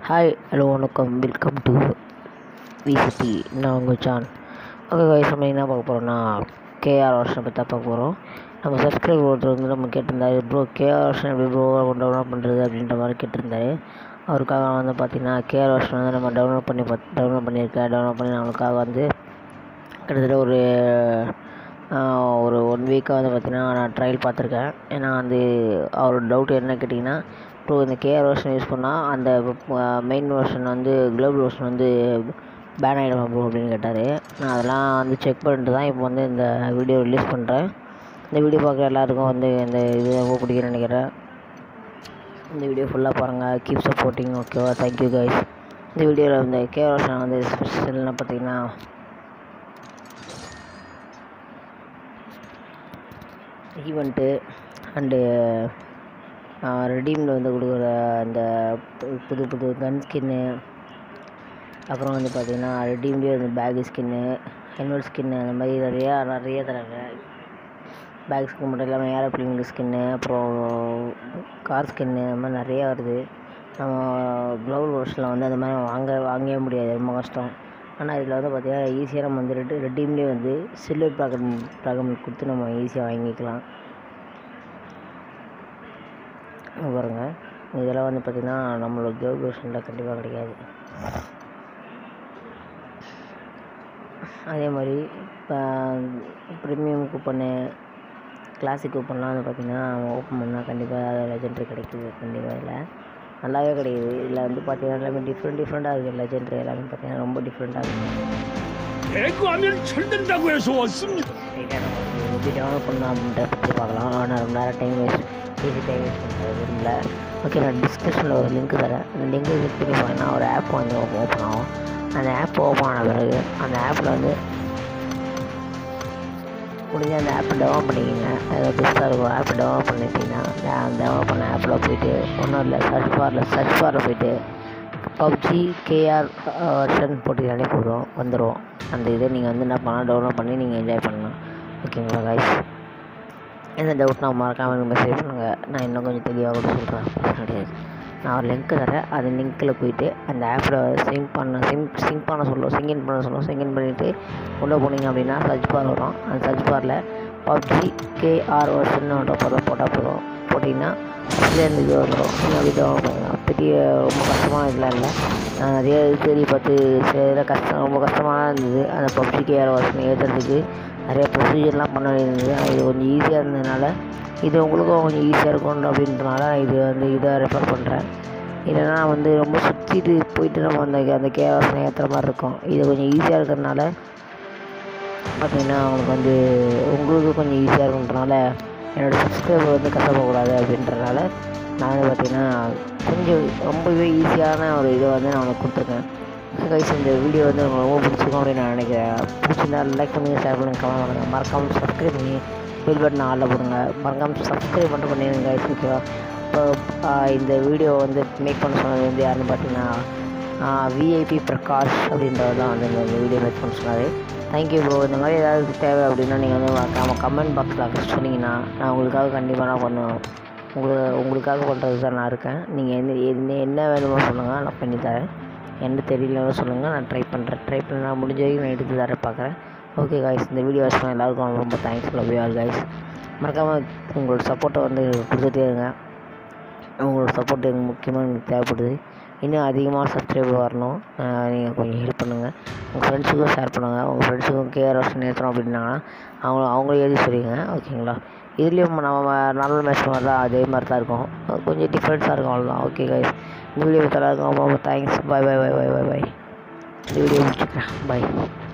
Hi hello வணக்கம் welcome to விசிடி நான் உங்கள் ஜான் ஓகே guys நம்ம என்ன பார்க்க போகிறோம்னா கேஆர் வருஷனை பற்றி தான் பார்க்க போகிறோம் நம்ம சப்ஸ்கிரைபர் ஒருத்தர் வந்து நம்ம கேட்டிருந்தாரு ப்ரோ கேஆர் வருஷன் எப்படி ப்ரோ டவுன்லோட் பண்ணுறது அப்படின்ற மாதிரி கேட்டிருந்தாரு அவருக்காக நான் வந்து பார்த்தீங்கன்னா கேஆர் வருஷன் வந்து நம்ம டவுன்லோட் பண்ணி பார்த்து டவுன்லோட் பண்ணியிருக்கேன் டவுன்லோட் பண்ணி நம்மளுக்காக வந்து கிட்டத்தட்ட ஒரு ஆஹ், ஒரு ஒன் வீக்காக வந்து பார்த்தீங்கன்னா நான் ட்ரையல் பார்த்துருக்கேன் ஏன்னா வந்து அவரோட டவுட் என்ன கேட்டிங்கன்னா ப்ரோ இந்த கேஆர் வெர்ஷன் யூஸ் பண்ணால் அந்த மெயின் வெர்ஷன் வந்து குளோபல் வெர்ஷன் வந்து பேன் ஆகிடுமா ப்ரோ அப்படின்னு கேட்டார் நான் அதெல்லாம் வந்து செக் பண்ணிட்டு தான் இப்போ வந்து இந்த வீடியோ ரிலீஸ் பண்ணுறேன் இந்த வீடியோ பார்க்குற எல்லாருக்கும் வந்து இந்த இது ரொம்ப பிடிக்கும்னு நினைக்கிறேன் இந்த வீடியோ ஃபுல்லாக பாருங்கள் கீப் சப்போர்ட்டிங் ஓகேவா தேங்க்யூ கைஸ் இந்த வீடியோவில் இந்த கேஆர் வெர்ஷன் வந்து ஸ்பெஷல்னு பார்த்தீங்கன்னா ஈவெண்ட்டு அண்டு ரெடீமில் வந்து கொடுக்குற அந்த பு- புது புது கன் ஸ்கின்னு அப்புறம் வந்து பார்த்திங்கன்னா ரெடீம்லேயே வந்து பேக் ஸ்கின்னு ஹெல்மெட் ஸ்கின்னு அந்த மாதிரி நிறையா நிறைய தராங்க பேக் ஸ்கின் மட்டும் இல்லாமல் ஏரோப்ளேன் ஸ்கின்னு அப்புறம் கார் ஸ்கின்னு அந்த மாதிரி நிறையா வருது நம்ம க்ளோபல் வருஷனில் வந்து அந்த மாதிரி வாங்க வாங்கவே முடியாது ரொம்ப கஷ்டம் ஆனால் இதில் வந்து பார்த்திங்கன்னா ஈஸியாக நம்ம வந்து ரெட்டு ரெட்டீம்லேயே வந்து சில்வர் ப்ராகம் ப்ராகம் கொடுத்து நம்ம ஈஸியாக வாங்கிக்கலாம் இங்க பாருங்க இதெல்லாம் வந்து பார்த்திங்கன்னா நம்மளோட க்ளோபல் வருஷனில் கண்டிப்பாக கிடைக்காது அதே மாதிரி இப்போ ப்ரீமியம் கூப்பனு கிளாசிக் கூப்பன்லாம் வந்து பார்த்திங்கன்னா ஓப்பன் பண்ணால் கண்டிப்பாக லெஜெண்ட்ரி கிடைக்குது கண்டிப்பாக இல்லை நல்லாவே கிடைக்குது இதில் வந்து பார்த்திங்கன்னா எல்லாமே டிஃப்ரெண்ட் டிஃப்ரெண்ட்டாக இருக்குது லெஜெண்ட்ரி எல்லாமே பார்த்திங்கன்னா ரொம்ப டிஃப்ரெண்ட்டாக இருக்குது 대구하면 철든다고 해서 왔습니다. ரைட்டாக நம்ம வந்து எப்படி டெவலப் பண்ணலாம் அப்படின்றத பற்றி பார்க்கலாம் ஆனால் ரொம்ப நேரம் time waste easy time waste பண்ணுறது விரும்பல ஓகே நான் டிஸ்கிரிப்ஷனில் ஒரு லிங்க் தரேன் அந்த லிங்க் கிளிக் பண்ணி போனீங்கன்னா ஒரு ஆப் வந்து ஓப்பன் ஆகும் அந்த ஆப் ஓப்பன் ஆன பிறகு அந்த ஆப்பில் வந்து முடிஞ்ச அந்த ஆப்பை டெவலப் பண்ணிக்கோங்க அது பெஸ்ட்டாக இருக்கும் ஆப்பை டெவலப் பண்ணிட்டீங்கன்னா அந்த டெவலப் பண்ண ஆப்பில் போயிட்டு ஒன்றும் இல்லை சர்ச் பாரில் சர்ச் பாரில் போயிட்டு பப்ஜி கேஆர் வெர்ஷன் போட்டிங்கனாலே போதும் வந்துடும் அந்த இதை நீங்கள் வந்து என்ன பண்ணலாம் டவுன்லோட் பண்ணி நீங்கள் என்ஜாய் பண்ணலாம் ஓகேங்களா கைஸ் எந்த டவுட்னா மறக்காமல் எனக்கு மெசேஜ் பண்ணுங்கள் நான் இன்னும் கொஞ்சம் தெளிவாக கூட சொல்கிறேன் கிடையாது நான் ஒரு லிங்க் தரேன் அந்த லிங்க்கில் போயிட்டு அந்த ஆப்பில் சிங்க் பண்ண சிங்க் சிங்க் பண்ண சொல்லும் சிங்கின் பண்ண சொல்லும் சிங்கின் பண்ணிவிட்டு உள்ளே போனீங்க அப்படின்னா சர்ச் பார் வரும் அந்த சர்ச் பாரில் பப்ஜி கேஆர் வெர்ஷன் போட்டால் போட்டால் போதும் போட்டிங்கன்னா இதுலேயே இந்த இது வந்துடும் இன்னும் இது பண்ணுங்க பெரிய ரொம்ப கஷ்டமான இதெல்லாம் இல்லை நான் நிறைய இது தேடி பார்த்து சில இதில் கஷ்டம் ரொம்ப கஷ்டமாக இருந்தது அந்த பப்ஜி கேஆர் வெர்ஷன் ஏற்றுறதுக்கு நிறைய ப்ரொசீஜர்லாம் பண்ண வேண்டியது ஆனால் இது கொஞ்சம் ஈஸியாக இருந்ததுனால இது உங்களுக்கும் கொஞ்சம் ஈஸியாக இருக்கும் அப்படின்றனால நான் இது வந்து இதை ரெஃபர் பண்ணுறேன் இல்லைன்னா வந்து ரொம்ப சுற்றிட்டு போயிட்டு நம்ம அந்த அந்த கேஆர்எஸ் ஏற்றுற மாதிரி இருக்கும் இது கொஞ்சம் ஈஸியாக இருக்கிறதுனால பார்த்தீங்கன்னா உங்களுக்கு வந்து உங்களுக்கு கொஞ்சம் ஈஸியாக இருக்குன்றனால என்னோடய சப்ஸ்கிரைபர் வந்து கஷ்டப்படக்கூடாது அப்படின்றனால நான் வந்து பார்த்தீங்கன்னா கொஞ்சம் ரொம்பவே ஈஸியான ஒரு இதை வந்து நான் உங்களுக்கு கொடுத்துருக்கேன் கைஸ் இந்த வீடியோ வந்து உங்களுக்கு ரொம்ப பிடிச்சிருக்கும் அப்படின்னு நான் நினைக்கிறேன் பிடிச்சிருந்தா லைக் பண்ணுங்கள் ஷேர் பண்ணுங்கள் கமெண்ட் பண்ணுங்கள் மறக்காமல் சப்ஸ்கிரைப் பண்ணி பெல் பட்டன் ஆளில் போடுங்க மறக்காமல் சப்ஸ்கிரைப் மட்டும் பண்ணிடுங்க கைஸ் ஓகேவா இப்போ ஆஹ், இந்த வீடியோ வந்து மேக் பண்ண சொன்னது வந்து யாருன்னு பார்த்தீங்கன்னா விஐபி பிரகாஷ் அப்படின்றவர் தான் வந்து இந்த வீடியோ மேக் பண்ண சொன்னார் தேங்க்யூ ப்ரோ இந்த மாதிரி ஏதாவது தேவை அப்படின்னா நீங்கள் வந்து மறக்காமல் கமெண்ட் பாக்ஸில் சொன்னீங்கன்னா நான் உங்களுக்காக கண்டிப்பாக நான் பண்ணுவேன் உங்களுக்கு உங்களுக்காக பண்ணுறது தான் நான் இருக்கேன் நீங்கள் என்ன என்ன என்ன வேணுமோ சொல்லுங்கள் நான் பண்ணி தரேன் என்ன தெரியலன்னு சொல்லுங்கள் நான் ட்ரை பண்ணுறேன் ட்ரை பண்ண நான் முடிஞ்ச வரைக்கும் நான் எடுத்து தர பார்க்குறேன் ஓகே காய்ஸ் இந்த வீடியோ வாட்ச் பண்ண எல்லாருக்கும் ரொம்ப thanks love you all guys மறக்காமல் உங்களோட சப்போர்ட்டை வந்து கொடுத்துட்டே இருங்க உங்களோட சப்போர்ட் எனக்கு முக்கியமாக எனக்கு தேவைப்படுது இன்னும் அதிகமாக சப்ஸ்கிரைபர் வரணும் நீங்கள் கொஞ்சம் ஹெல்ப் பண்ணுங்கள் உங்கள் ஃப்ரெண்ட்ஸுக்கும் ஷேர் பண்ணுங்கள் உங்கள் ஃப்ரெண்ட்ஸுக்கும் கேஆர் வருஷன் ஏற்றுறோம் அப்படின்னாங்கன்னா அவங்க அவங்களும் எழுதி சொல்லிங்க ஓகேங்களா இதுலேயும் நம்ம நல்ல மேட்ச் மாதிரி தான் அதே மாதிரி தான் இருக்கும் கொஞ்சம் டிஃப்ரெண்ட்ஸாக இருக்கும் அவ்வளோதான் ஓகே கைஸ் இந்த வீடியோ தர ரொம்ப ரொம்ப thanks bye bye bye bye bye bye இந்த வீடியோ முடிச்சுக்கிறேன் பை